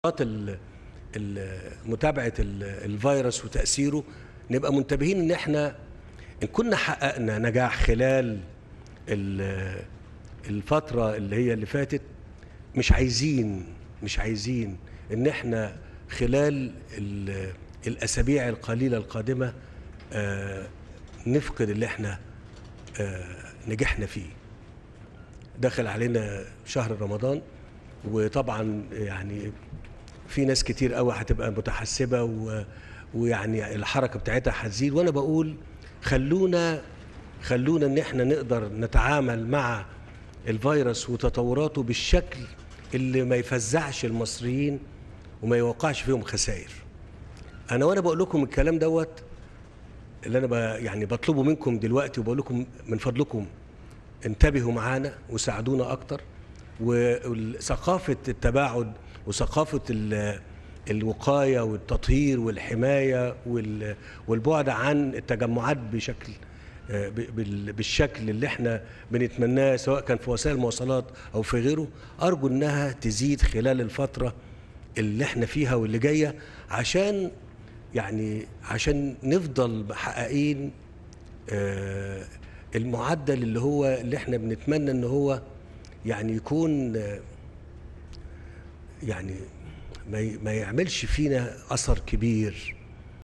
ال- ال- متابعه ال- الفيروس وتاثيره نبقى منتبهين ان احنا ان كنا حققنا نجاح خلال ال- الفتره اللي هي اللي فاتت مش عايزين مش عايزين ان احنا خلال ال- الاسابيع القليله القادمه آه، نفقد اللي احنا آه، نجحنا فيه دخل علينا شهر رمضان وطبعا يعني في ناس كتير قوي هتبقى متحسبه و ويعني الحركه بتاعتها هتزيد وانا بقول خلونا خلونا ان احنا نقدر نتعامل مع الفيروس وتطوراته بالشكل اللي ما يفزعش المصريين وما يوقعش فيهم خسائر انا وانا بقول لكم الكلام دوت اللي انا ب- يعني بطلبه منكم دلوقتي وبقول لكم من فضلكم انتبهوا معانا وساعدونا اكتر وثقافه التباعد وثقافه ال- الوقايه والتطهير والحمايه وال- والبعد عن التجمعات بشكل آه، ب- بال- بالشكل اللي احنا بنتمناه سواء كان في وسائل المواصلات او في غيره ارجو انها تزيد خلال الفتره اللي احنا فيها واللي جايه عشان يعني عشان نفضل محققين آه، المعدل اللي هو اللي احنا بنتمنى ان هو يعني يكون آه، يعني ما ي- ما يعملش فينا اثر كبير